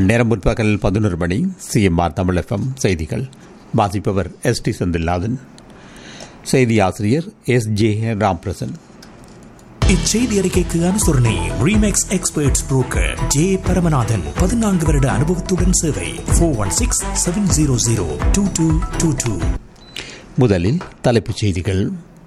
நேரம் முற்பகல் பதினொரு மணி சிஎம்ஆர் தமிழ் எஃப்எம் செய்திகள் வாசிப்பவர் எஸ் டி செந்தில்நாதன் செய்தி ஆசிரியர் எஸ் ஜே ராம்பிரசன் இச்செய்தி அறிக்கைக்கு அனுசரணை Remax experts broker J Paramanathan பதினான்கு வருட அனுபவத்துடன் சேவை four one six seven zero zero two two two two முதலில் தலைப்புச் செய்திகள்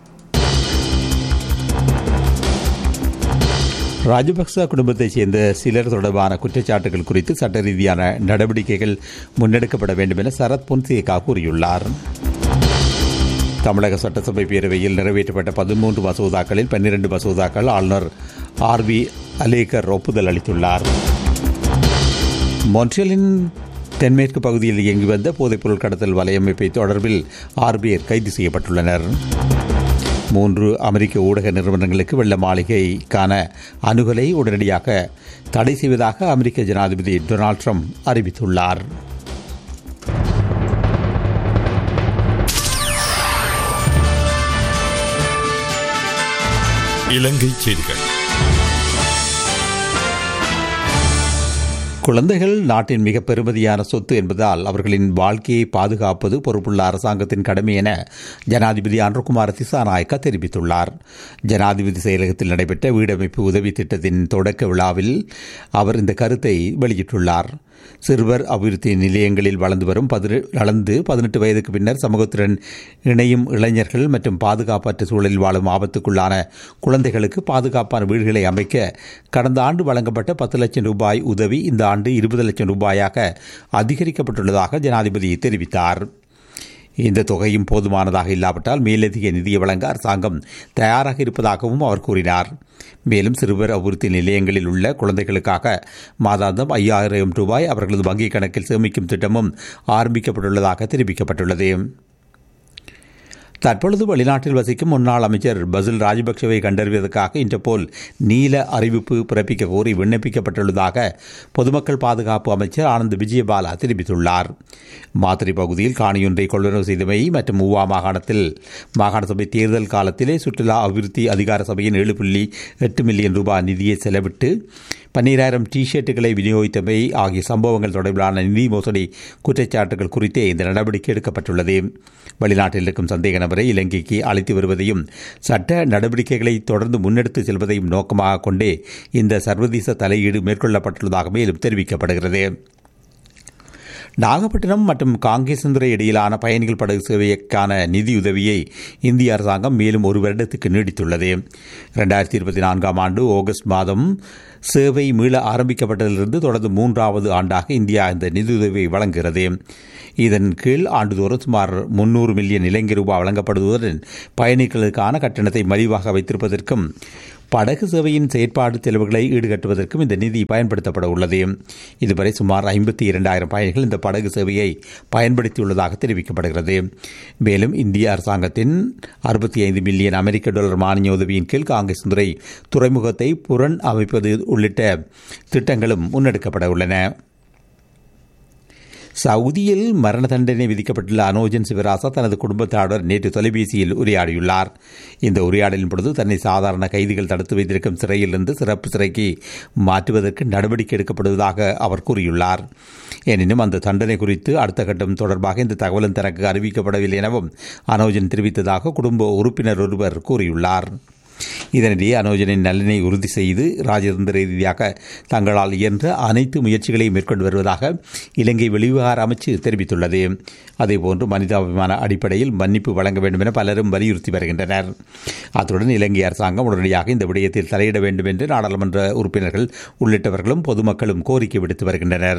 ராஜபக்ச குடும்பத்தைச் சேர்ந்த சிலர் தொடர்பான குற்றச்சாட்டுகள் குறித்து சட்ட ரீதியான நடவடிக்கைகள் முன்னெடுக்கப்பட வேண்டும் என சரத் பொன்சேகா கூறியுள்ளார் தமிழக சட்டசபை பேரவையில் நிறைவேற்றப்பட்ட பதிமூன்று மசோதாக்களில் பன்னிரண்டு மசோதாக்கள் ஆளுநர் ஆர் வி அலேகர் ஒப்புதல் அளித்துள்ளார் மொன்ட்ரியலின் தென்மேற்கு பகுதியில் இயங்கி வந்த போதைப்பொருள் கடத்தல் வலையமைப்பை தொடர்பில் ஆறு பேர் கைது செய்யப்பட்டுள்ளனர் மூன்று அமெரிக்க ஊடக நிறுவனங்களுக்கு வெள்ள மாளிகைக்கான அணுகலை உடனடியாக தடை செய்வதாக அமெரிக்க ஜனாதிபதி டொனால்ட் ட்ரம்ப் அறிவித்துள்ளார் இலங்கை செய்திகள் குழந்தைகள் நாட்டின் மிக பெருமதியான சொத்து என்பதால் அவர்களின் வாழ்க்கையை பாதுகாப்பது பொறுப்புள்ள அரசாங்கத்தின் கடமை என ஜனாதிபதி அன்ருகுமார் திசாநாயக்கா தெரிவித்துள்ளார் ஜனாதிபதி செயலகத்தில் நடைபெற்ற வீடமைப்பு உதவி திட்டத்தின் தொடக்க விழாவில் அவர் இந்த கருத்தை வெளியிட்டுள்ளார் சிறுவர் அபிவிருத்தி நிலையங்களில் வளர்ந்து வரும் வளர்ந்து பதினெட்டு வயதுக்கு பின்னர் சமூகத்துடன் இணையும் இளைஞர்கள் மற்றும் பாதுகாப்பற்ற சூழலில் வாழும் ஆபத்துக்குள்ளான குழந்தைகளுக்கு பாதுகாப்பான வீடுகளை அமைக்க கடந்த ஆண்டு வழங்கப்பட்ட பத்து லட்சம் ரூபாய் உதவி இந்த ஆண்டு இருபது லட்சம் ரூபாயாக அதிகரிக்கப்பட்டுள்ளதாக ஜனாதிபதி தெரிவித்தார் இந்த தொகையும் போதுமானதாக இல்லாவிட்டால் மேலதிக நிதியை வழங்க அரசாங்கம் தயாராக இருப்பதாகவும் அவர் கூறினார் மேலும் சிறுவர் அபிவிருத்தி நிலையங்களில் உள்ள குழந்தைகளுக்காக மாதாந்தம் ஐயாயிரம் ரூபாய் அவர்களது வங்கிக் கணக்கில் சேமிக்கும் திட்டமும் ஆரம்பிக்கப்பட்டுள்ளதாக தெரிவிக்கப்பட்டுள்ளது தற்பொழுது வெளிநாட்டில் வசிக்கும் முன்னாள் அமைச்சர் பசில் ராஜபக்சவை கண்டறிவதற்காக இன்டர்போல் நீல அறிவிப்பு பிறப்பிக்க கோரி விண்ணப்பிக்கப்பட்டுள்ளதாக பொதுமக்கள் பாதுகாப்பு அமைச்சர் ஆனந்த் விஜயபாலா தெரிவித்துள்ளார் மாத்திரை பகுதியில் காணியொன்றை கொள்வனவு செய்தமை மற்றும் மூவா மாகாணத்தில் மாகாண சபை தேர்தல் காலத்திலே சுற்றுலா அபிவிருத்தி அதிகார சபையின் ஏழு புள்ளி எட்டு மில்லியன் ரூபாய் நிதியை செலவிட்டு பன்னீராயிரம் டி ஷர்ட்டுகளை விநியோகித்தமை ஆகிய சம்பவங்கள் தொடர்பிலான நிதி மோசடி குற்றச்சாட்டுகள் குறித்தே இந்த நடவடிக்கை எடுக்கப்பட்டுள்ளது வெளிநாட்டில் இருக்கும் சந்தேக நபரை இலங்கைக்கு அழைத்து வருவதையும் சட்ட நடவடிக்கைகளை தொடர்ந்து முன்னெடுத்து செல்வதையும் நோக்கமாக கொண்டே இந்த சர்வதேச தலையீடு மேற்கொள்ளப்பட்டுள்ளதாக மேலும் தெரிவிக்கப்படுகிறது நாகப்பட்டினம் மற்றும் காங்கேசந்துறை இடையிலான பயணிகள் படகு சேவைக்கான நிதியுதவியை இந்திய அரசாங்கம் மேலும் ஒரு வருடத்துக்கு நீடித்துள்ளது இரண்டாயிரத்தி இருபத்தி நான்காம் ஆண்டு ஆகஸ்ட் மாதம் சேவை மீள ஆரம்பிக்கப்பட்டதிலிருந்து தொடர்ந்து மூன்றாவது ஆண்டாக இந்தியா இந்த நிதியுதவியை வழங்குகிறது இதன் கீழ் ஆண்டுதோறும் சுமார் முன்னூறு மில்லியன் இலங்கை ரூபாய் வழங்கப்படுவதுடன் பயணிகளுக்கான கட்டணத்தை மலிவாக வைத்திருப்பதற்கும் படகு சேவையின் செயற்பாடு செலவுகளை ஈடுகட்டுவதற்கும் இந்த நிதி பயன்படுத்தப்பட உள்ளது இதுவரை சுமார் ஐம்பத்தி இரண்டாயிரம் பயணிகள் இந்த படகு சேவையை பயன்படுத்தியுள்ளதாக தெரிவிக்கப்படுகிறது மேலும் இந்திய அரசாங்கத்தின் அறுபத்தி ஐந்து மில்லியன் அமெரிக்க டாலர் மானிய உதவியின் கீழ் காங்கிரஸ் துறை துறைமுகத்தை புறன் அமைப்பது உள்ளிட்ட திட்டங்களும் முன்னெடுக்கப்பட உள்ளன சவுதியில் மரண தண்டனை விதிக்கப்பட்டுள்ள அனோஜன் சிவராசா தனது குடும்பத்தாருடன் நேற்று தொலைபேசியில் உரையாடியுள்ளார் இந்த உரையாடலின் பொழுது தன்னை சாதாரண கைதிகள் தடுத்து வைத்திருக்கும் சிறையிலிருந்து சிறப்பு சிறைக்கு மாற்றுவதற்கு நடவடிக்கை எடுக்கப்படுவதாக அவர் கூறியுள்ளார் எனினும் அந்த தண்டனை குறித்து அடுத்த கட்டம் தொடர்பாக இந்த தகவலும் தனக்கு அறிவிக்கப்படவில்லை எனவும் அனோஜன் தெரிவித்ததாக குடும்ப உறுப்பினர் ஒருவர் கூறியுள்ளார் இதனிடையே அனோஜனின் நலனை உறுதி செய்து ராஜதந்திர ரீதியாக தங்களால் இயன்ற அனைத்து முயற்சிகளையும் மேற்கொண்டு வருவதாக இலங்கை வெளிவிவகார அமைச்சு தெரிவித்துள்ளது அதேபோன்று மனிதாபிமான அடிப்படையில் மன்னிப்பு வழங்க வேண்டும் என பலரும் வலியுறுத்தி வருகின்றனர் அத்துடன் இலங்கை அரசாங்கம் உடனடியாக இந்த விடயத்தில் தலையிட வேண்டும் என்று நாடாளுமன்ற உறுப்பினர்கள் உள்ளிட்டவர்களும் பொதுமக்களும் கோரிக்கை விடுத்து வருகின்றனர்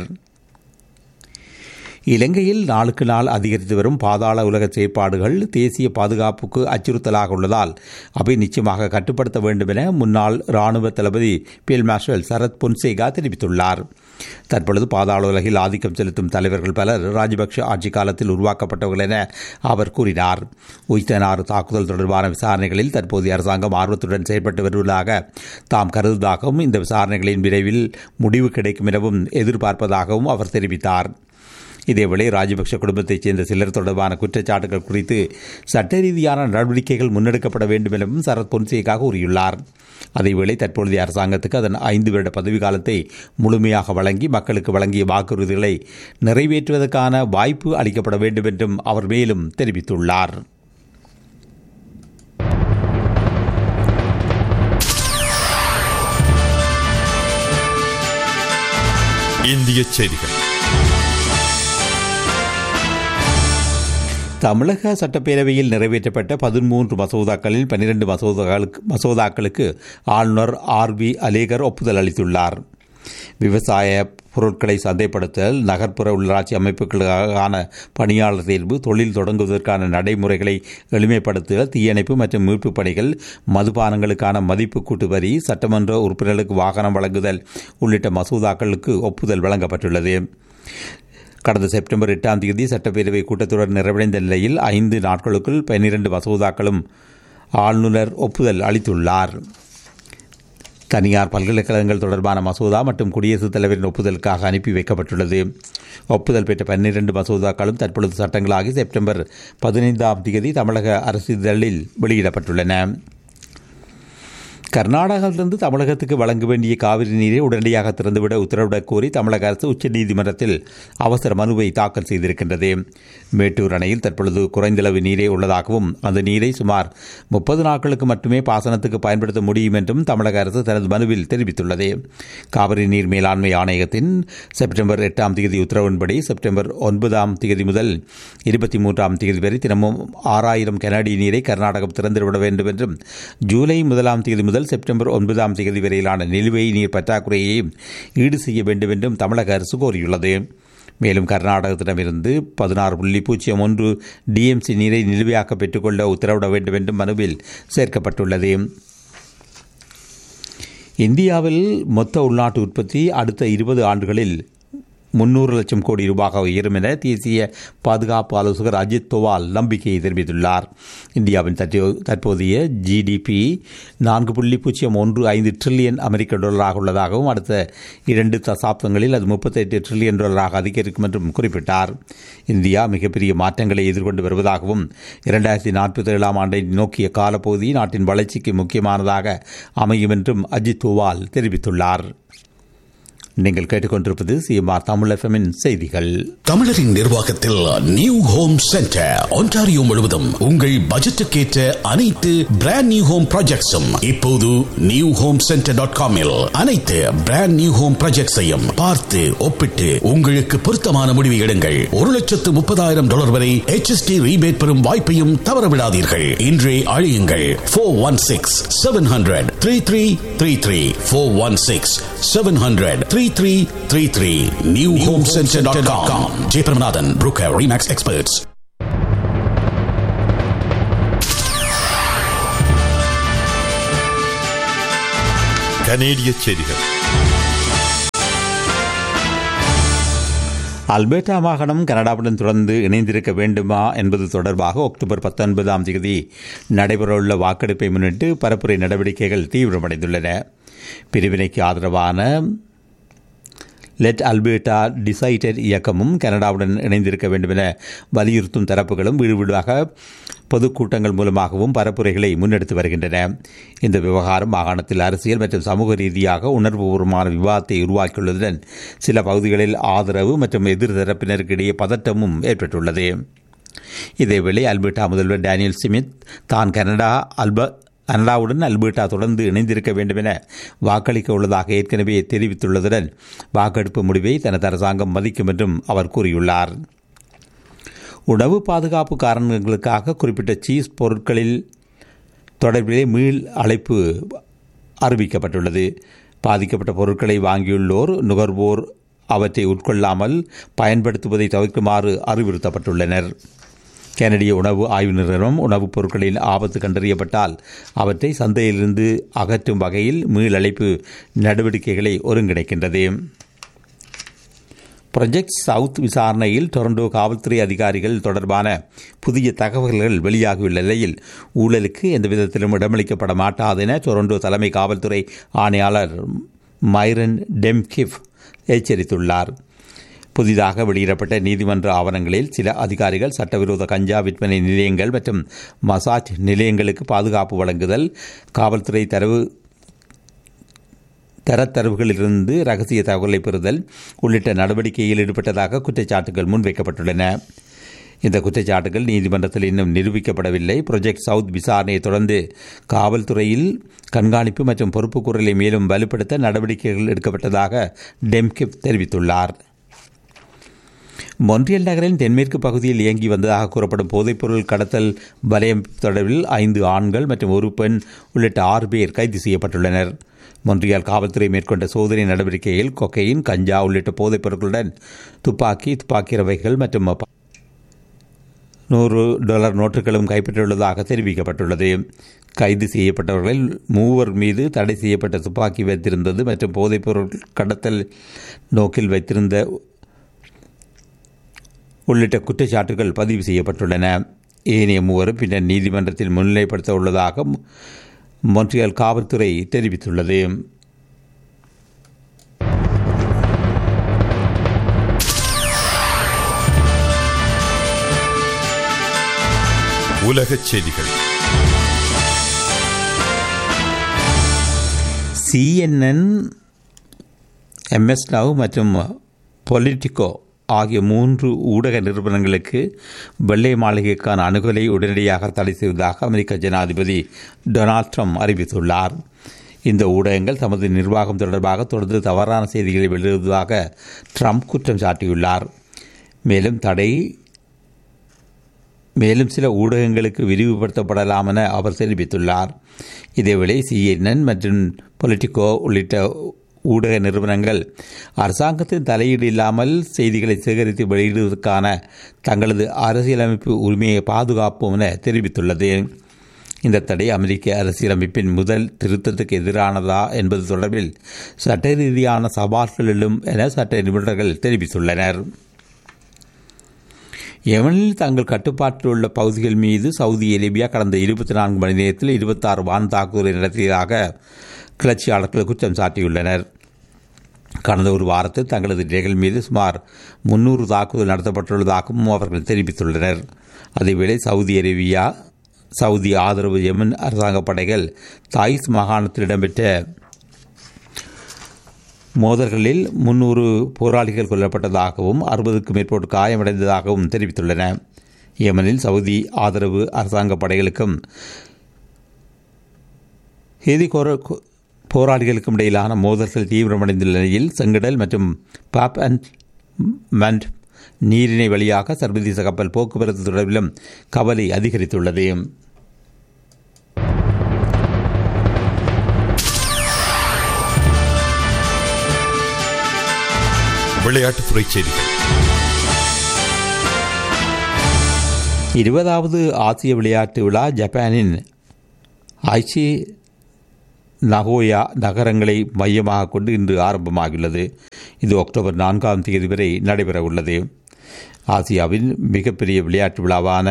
இலங்கையில் நாளுக்கு நாள் அதிகரித்து வரும் பாதாள உலக செயற்பாடுகள் தேசிய பாதுகாப்புக்கு அச்சுறுத்தலாக உள்ளதால் அவை நிச்சயமாக கட்டுப்படுத்த வேண்டும் என முன்னாள் ராணுவ தளபதி பீல் மார்ஷல் சரத் பொன்சேகா தெரிவித்துள்ளார் தற்பொழுது பாதாள உலகில் ஆதிக்கம் செலுத்தும் தலைவர்கள் பலர் ராஜபக்ஷ ஆட்சி காலத்தில் உருவாக்கப்பட்டவர்கள் என அவர் கூறினார் உயிர்த்தனாறு தாக்குதல் தொடர்பான விசாரணைகளில் தற்போதைய அரசாங்கம் ஆர்வத்துடன் செயல்பட்டு வருவதாக தாம் கருதுவதாகவும் இந்த விசாரணைகளின் விரைவில் முடிவு கிடைக்கும் எனவும் எதிர்பார்ப்பதாகவும் அவர் தெரிவித்தார் இதேவேளை ராஜபக்ஷ குடும்பத்தைச் சேர்ந்த சிலர் தொடர்பான குற்றச்சாட்டுகள் குறித்து சட்ட ரீதியான நடவடிக்கைகள் முன்னெடுக்கப்பட வேண்டும் எனவும் சரத் பொன்சேகா கூறியுள்ளார் அதேவேளை தற்பொழுதைய அரசாங்கத்துக்கு அதன் ஐந்து வருட பதவி காலத்தை முழுமையாக வழங்கி மக்களுக்கு வழங்கிய வாக்குறுதிகளை நிறைவேற்றுவதற்கான வாய்ப்பு அளிக்கப்பட வேண்டும் என்றும் அவர் மேலும் தெரிவித்துள்ளார் இந்திய செய்திகள் தமிழக சட்டப்பேரவையில் நிறைவேற்றப்பட்ட பதிமூன்று மசோதாக்களில் பன்னிரண்டு மசோதாக்களுக்கு மசோதாக்களுக்கு ஆளுநர் ஆர் வி அலேகர் ஒப்புதல் அளித்துள்ளார் விவசாய பொருட்களை சந்தைப்படுத்தல் நகர்ப்புற உள்ளாட்சி அமைப்புகளுக்கான பணியாளர் தேர்வு தொழில் தொடங்குவதற்கான நடைமுறைகளை எளிமைப்படுத்துதல் தீயணைப்பு மற்றும் மீட்புப் பணிகள் மதுபானங்களுக்கான மதிப்பு கூட்டு வரி சட்டமன்ற உறுப்பினர்களுக்கு வாகனம் வழங்குதல் உள்ளிட்ட மசோதாக்களுக்கு ஒப்புதல் வழங்கப்பட்டுள்ளது கடந்த செப்டம்பர் எட்டாம் தேதி சட்டப்பேரவை கூட்டத்தொடர் நிறைவடைந்த நிலையில் ஐந்து நாட்களுக்குள் பன்னிரண்டு மசோதாக்களும் ஆளுநர் ஒப்புதல் அளித்துள்ளார் தனியார் பல்கலைக்கழகங்கள் தொடர்பான மசோதா மற்றும் குடியரசுத் தலைவரின் ஒப்புதலுக்காக அனுப்பி வைக்கப்பட்டுள்ளது ஒப்புதல் பெற்ற பன்னிரண்டு மசோதாக்களும் தற்பொழுது சட்டங்களாகி செப்டம்பர் பதினைந்தாம் தேதி தமிழக அரசிதழில் வெளியிடப்பட்டுள்ளன கர்நாடகாவிலிருந்து தமிழகத்துக்கு வழங்க வேண்டிய காவிரி நீரை உடனடியாக திறந்துவிட உத்தரவிடக் கோரி தமிழக அரசு உச்சநீதிமன்றத்தில் அவசர மனுவை தாக்கல் செய்திருக்கின்றது மேட்டூர் அணையில் தற்பொழுது குறைந்தளவு நீரே உள்ளதாகவும் அந்த நீரை சுமார் முப்பது நாட்களுக்கு மட்டுமே பாசனத்துக்கு பயன்படுத்த முடியும் என்றும் தமிழக அரசு தனது மனுவில் தெரிவித்துள்ளது காவிரி நீர் மேலாண்மை ஆணையத்தின் செப்டம்பர் எட்டாம் தேதி உத்தரவின்படி செப்டம்பர் ஒன்பதாம் தேதி முதல் இருபத்தி மூன்றாம் தேதி வரை தினமும் ஆறாயிரம் கனடிய நீரை கர்நாடகம் திறந்துவிட வேண்டும் என்றும் ஜூலை முதலாம் தேதி முதல் செப்டம்பர் ஒன்பதாம் தேதி வரையிலான நிலுவை நீர் பற்றாக்குறையை ஈடு செய்ய வேண்டும் என்றும் தமிழக அரசு கோரியுள்ளது மேலும் கர்நாடகத்திடமிருந்து பதினாறு புள்ளி பூஜ்ஜியம் ஒன்று டிஎம்சி நீரை நிலுவையாக்க பெற்றுக்கொள்ள உத்தரவிட வேண்டும் என்றும் மனுவில் சேர்க்கப்பட்டுள்ளது இந்தியாவில் மொத்த உள்நாட்டு உற்பத்தி அடுத்த இருபது ஆண்டுகளில் முன்னூறு லட்சம் கோடி ரூபாக உயரும் என தேசிய பாதுகாப்பு ஆலோசகர் அஜித் தோவால் நம்பிக்கையை தெரிவித்துள்ளார் இந்தியாவின் தற்போதைய ஜிடிபி நான்கு புள்ளி பூஜ்ஜியம் ஒன்று ஐந்து ட்ரில்லியன் அமெரிக்க டாலராக உள்ளதாகவும் அடுத்த இரண்டு தசாப்தங்களில் அது முப்பத்தெட்டு ட்ரில்லியன் டாலராக அதிகரிக்கும் என்றும் குறிப்பிட்டார் இந்தியா மிகப்பெரிய மாற்றங்களை எதிர்கொண்டு வருவதாகவும் இரண்டாயிரத்தி நாற்பத்தி ஏழாம் ஆண்டை நோக்கிய காலப்பகுதி நாட்டின் வளர்ச்சிக்கு முக்கியமானதாக அமையும் என்றும் அஜித் தோவால் தெரிவித்துள்ளார் நீங்கள் கேட்டுக்கொண்டிருப்பது சிஎம்ஆர் தமிழ் எஃப்எம்மின் செய்திகள் தமிழரின் நிர்வாகத்தில் நியூ ஹோம் சென்டர் ஒன்டாரியோ முழுவதும் உங்கள் பட்ஜெட்டுக்கேற்ற அனைத்து பிராண்ட் நியூ ஹோம் ப்ராஜெக்ட்ஸும் இப்போது நியூ ஹோம் சென்டர் டாட் காமில் அனைத்து பிராண்ட் நியூ ஹோம் ப்ராஜெக்ட்ஸையும் பார்த்து ஒப்பிட்டு உங்களுக்கு பொருத்தமான முடிவு எடுங்கள் ஒரு லட்சத்து முப்பதாயிரம் டாலர் வரை HST ரீபேட் பெறும் வாய்ப்பையும் தவறவிடாதீர்கள் இன்றே அழியுங்கள் four one six seven hundred three three three three four one six seven hundred three three three three new home centre dot com Jeyaparamanathan broker Remax experts கனேடிய செய்திகள் அல்பர்டா மாகாணம் கனடாவுடன் தொடர்ந்து இணைந்திருக்க வேண்டுமா என்பது தொடர்பாக அக்டோபர் பத்தொன்பதாம் தேதி நடைபெறவுள்ள வாக்கெடுப்பை முன்னிட்டு பரப்புரை நடவடிக்கைகள் தீவிரமடைந்துள்ளன பிரிவினைக்கு ஆதரவான லெட் அல்பர்டா டிசைடட் இயக்கமும் கனடாவுடன் இணைந்திருக்க வேண்டும் என வலியுறுத்தும் தரப்புகளும் வீடு வீடாக பொதுக்கூட்டங்கள் மூலமாகவும் பரப்புரைகளை முன்னெடுத்து வருகின்றன இந்த விவகாரம் மாகாணத்தில் அரசியல் மற்றும் சமூக ரீதியாக உணர்வுபூர்வமான விவாதத்தை உருவாக்கியுள்ளதுடன் சில பகுதிகளில் ஆதரவு மற்றும் எதிர் தரப்பினருக்கு இடையே பதட்டமும் ஏற்பட்டுள்ளது இதேவேளை அல்பர்டா முதல்வர் டேனியல் ஸ்மித் தான் கனடா அல்ப கனடாவுடன் அல்பர்டா தொடர்ந்து இணைந்திருக்க வேண்டும் என வாக்களிக்க உள்ளதாக ஏற்கனவே தெரிவித்துள்ளதுடன் வாக்கெடுப்பு முடிவை தனது அரசாங்கம் மதிக்கும் என்றும் அவர் கூறியுள்ளார் உணவு பாதுகாப்பு காரணங்களுக்காக குறிப்பிட்ட சீஸ் பொருட்களில் தொடர்பிலே மீள் அழைப்பு அறிவிக்கப்பட்டுள்ளது பாதிக்கப்பட்ட பொருட்களை வாங்கியுள்ளோர் நுகர்வோர் அவற்றை உட்கொள்ளாமல் பயன்படுத்துவதை தவிர்க்குமாறு அறிவுறுத்தப்பட்டுள்ளனர் கனடிய உணவு ஆய்வு நிறுவனம் உணவுப் பொருட்களின் ஆபத்து கண்டறியப்பட்டால் அவற்றை சந்தையிலிருந்து அகற்றும் வகையில் மீளழைப்பு நடவடிக்கைகளை ஒருங்கிணைக்கின்றது ப்ரொஜெக்ட் சவுத் விசாரணையில் டொரண்டோ காவல்துறை அதிகாரிகள் தொடர்பான புதிய தகவல்கள் வெளியாகியுள்ள நிலையில் ஊழலுக்கு எந்த விதத்திலும் இடமளிக்கப்பட மாட்டாது என டொரண்டோ தலைமை காவல்துறை ஆணையாளர் மைரன் டெம்கிஃப் எச்சரித்துள்ளார் புதிதாக வெளியிடப்பட்ட நீதிமன்ற ஆவணங்களில் சில அதிகாரிகள் சட்டவிரோத கஞ்சா விற்பனை நிலையங்கள் மற்றும் மசாஜ் நிலையங்களுக்கு பாதுகாப்பு வழங்குதல் காவல்துறை தரவு தரத்தரவுகளிலிருந்து ரகசிய தகவலை பெறுதல் உள்ளிட்ட நடவடிக்கையில் ஈடுபட்டதாக குற்றச்சாட்டுகள் முன்வைக்கப்பட்டுள்ளன இந்த குற்றச்சாட்டுகள் நீதிமன்றத்தில் இன்னும் நிரூபிக்கப்படவில்லை ப்ரொஜெக்ட் சவுத் விசாரணையை தொடர்ந்து காவல்துறையில் கண்காணிப்பு மற்றும் பொறுப்புக்கூறலை மேலும் வலுப்படுத்த நடவடிக்கைகள் எடுக்கப்பட்டதாக டெம்கிப் தெரிவித்துள்ளார் மொன்றியல் நகரின் தென்மேற்கு பகுதியில் இயங்கி வந்ததாக கூறப்படும் போதைப்பொருள் கடத்தல் வலயம் தொடர்பில் ஐந்து ஆண்கள் மற்றும் ஒரு பெண் உள்ளிட்ட ஆறு பேர் கைது செய்யப்பட்டுள்ளனர் மொன்றியால் காவல்துறை மேற்கொண்ட சோதனை நடவடிக்கையில் கொக்கையின் கஞ்சா உள்ளிட்ட போதைப் பொருட்களுடன் துப்பாக்கி துப்பாக்கி ரவைகள் மற்றும் நூறு டாலர் நோட்டுகளும் கைப்பற்றியுள்ளதாக தெரிவிக்கப்பட்டுள்ளது கைது செய்யப்பட்டவர்களில் மூவர் மீது தடை செய்யப்பட்ட துப்பாக்கி வைத்திருந்தது மற்றும் போதைப்பொருள் கடத்தல் நோக்கில் வைத்திருந்த உள்ளிட்ட குற்றச்சாட்டுகள் பதிவு செய்யப்பட்டுள்ளன ஏனைய மூவரும் பின்னர் நீதிமன்றத்தில் முன்னிலைப்படுத்த உள்ளதாக மொன்றியல் காவல்துறை தெரிவித்துள்ளது உலகச் செய்திகள் சிஎன்என் எம்எஸ் நவ் மற்றும் பொலிட்டிகோ ஆகிய மூன்று ஊடக நிறுவனங்களுக்கு வெள்ளை மாளிகைக்கான அணுகலை உடனடியாக தடை செய்வதாக அமெரிக்க ஜனாதிபதி டொனால்ட் ட்ரம்ப் அறிவித்துள்ளார் இந்த ஊடகங்கள் தமது நிர்வாகம் தொடர்பாக தொடர்ந்து தவறான செய்திகளை வெளியிடுவதாக ட்ரம்ப் குற்றம் சாட்டியுள்ளார் மேலும் தடை மேலும் சில ஊடகங்களுக்கு விரிவுபடுத்தப்படலாம் என அவர் தெரிவித்துள்ளார் இதேவேளை சிஎன்என் மற்றும் பொலிட்டிகோ உள்ளிட்ட ஊடக நிறுவனங்கள் அரசாங்கத்தின் தலையீடு இல்லாமல் செய்திகளை சேகரித்து வெளியிடுவதற்கான தங்களது அரசியலமைப்பு உரிமையை பாதுகாப்போம் என தெரிவித்துள்ளது இந்த தடை அமெரிக்க அரசியலமைப்பின் முதல் திருத்தத்துக்கு எதிரானதா என்பது தொடர்பில் சட்ட ரீதியான சவால்கள் எழும் என சட்ட நிபுணர்கள் தெரிவித்துள்ளனர் யமனில் தங்கள் கட்டுப்பாட்டில் உள்ள பகுதிகள் மீது சவுதி அரேபியா கடந்த இருபத்தி நான்கு மணி நேரத்தில் இருபத்தாறு வான் தாக்குதலை நடத்தியதாக கிளர்ச்சியாளர்கள் குற்றம் சாட்டியுள்ளனர் கடந்த ஒரு வாரத்தில் தங்களது நிலைகள் மீது சுமார் முன்னூறு தாக்குதல் நடத்தப்பட்டுள்ளதாகவும் அவர்கள் தெரிவித்துள்ளனர் அதேவேளை சவுதி அரேபியா சவுதி ஆதரவு யமன் அரசாங்க படைகள் தாயிஸ் மாகாணத்தில் இடம்பெற்ற மோதல்களில் முன்னூறு போராளிகள் கொல்லப்பட்டதாகவும் அறுபதுக்கும் மேற்போர் காயமடைந்ததாகவும் தெரிவித்துள்ளன யமனில் சவுதி ஆதரவு அரசாங்க படைகளுக்கும் ஹேதி போராளிகளுக்கும் இடையிலான மோதல்கள் தீவிரமடைந்துள்ள நிலையில் செங்கடல் மற்றும் பாப் அண்ட் மண்ட் நீரிணை வழியாக சர்வதேச கப்பல் போக்குவரத்து தொடர்பிலும் கவலை அதிகரித்துள்ளது விளையாட்டுத்துறை செய்திகள் இருபதாவது ஆசிய விளையாட்டு விழா ஜப்பானின் ஐச்சி நகோயா நகரங்களை மையமாக கொண்டு இன்று ஆரம்பமாகியுள்ளது இது அக்டோபர் நான்காம் தேதி வரை நடைபெற உள்ளது ஆசியாவின் மிகப்பெரிய விளையாட்டு விழாவான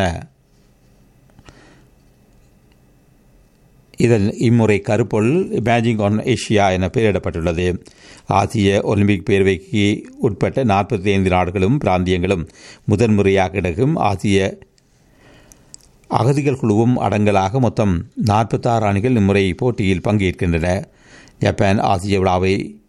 இதன் இம்முறை கருப்பொருள் இமேஜிங் ஆன் ஏஷியா என பெயரிடப்பட்டுள்ளது ஆசிய ஒலிம்பிக் பேரவைக்கு உட்பட்ட நாற்பத்தி ஐந்து நாடுகளும் பிராந்தியங்களும் முதன்முறையாக இடகும் ஆசிய அகதிகள் குழுவும் அடங்கலாக மொத்தம் நாற்பத்தாறு அணிகள் இம்முறை போட்டியில் பங்கேற்கின்றன ஜப்பான் ஆசிய விழாவை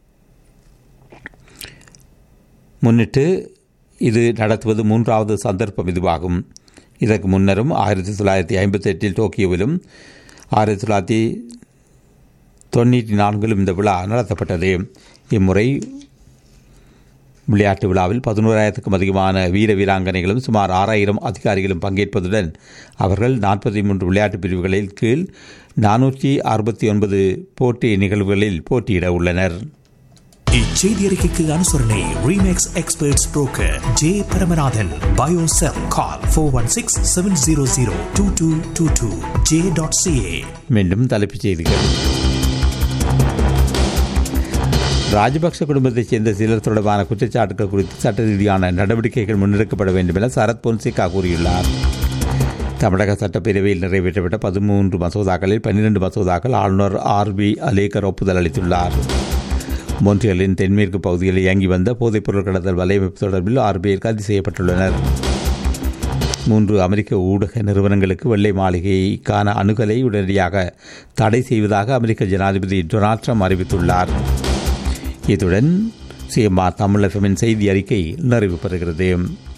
முன்னிட்டு இது நடத்துவது மூன்றாவது சந்தர்ப்பம் இதுவாகும் இதற்கு முன்னரும் ஆயிரத்தி தொள்ளாயிரத்தி ஐம்பத்தி எட்டில் டோக்கியோவிலும் ஆயிரத்தி தொள்ளாயிரத்தி தொண்ணூற்றி நான்கிலும் இந்த விழா நடத்தப்பட்டது இம்முறை விளையாட்டு விழாவில் பதினோராயிரத்துக்கும் அதிகமான வீர வீராங்கனைகளும் சுமார் ஆறாயிரம் அதிகாரிகளும் பங்கேற்பதுடன் அவர்கள் நாற்பத்தி மூன்று விளையாட்டு பிரிவுகளில் கீழ் நானூற்றி அறுபத்தி ஒன்பது போட்டி நிகழ்வுகளில் போட்டியிட உள்ளனர் இச்செய்தி அறிக்கைக்கு அனுசரணை Remax experts broker J Paramanathan பயோசெல் call four one six seven zero zero two two two two J dot CA மீண்டும் தலைப்புச் செய்திகள் ராஜபக்ச குடும்பத்தைச் சேர்ந்த சிலர் தொடர்பான குற்றச்சாட்டுகள் குறித்து சட்ட ரீதியான நடவடிக்கைகள் முன்னெடுக்கப்பட வேண்டும் என சரத் பொன்சேகா கூறியுள்ளார் தமிழக சட்டப்பேரவையில் நிறைவேற்றப்பட்ட பதிமூன்று மசோதாக்களில் பன்னிரண்டு மசோதாக்கள் ஆளுநர் ஆர் பி அலேகர் ஒப்புதல் அளித்துள்ளார் மொன்றியலின் தென்மேற்கு பகுதியில் இயங்கி வந்த போதைப்பொருள் கடத்தல் வலையமைப்பு தொடர்பில் ஆறு பேர் கைது செய்யப்பட்டுள்ளனர் மூன்று அமெரிக்க ஊடக நிறுவனங்களுக்கு வெள்ளை மாளிகைக்கான அணுகலை உடனடியாக தடை செய்வதாக அமெரிக்க ஜனாதிபதி டொனால்ட் ட்ரம்ப் அறிவித்துள்ளார் இத்துடன் சிஎம்ஆர் தமிழ் எஃப்எம்மின் செய்தி அறிக்கை நிறைவு பெறுகிறது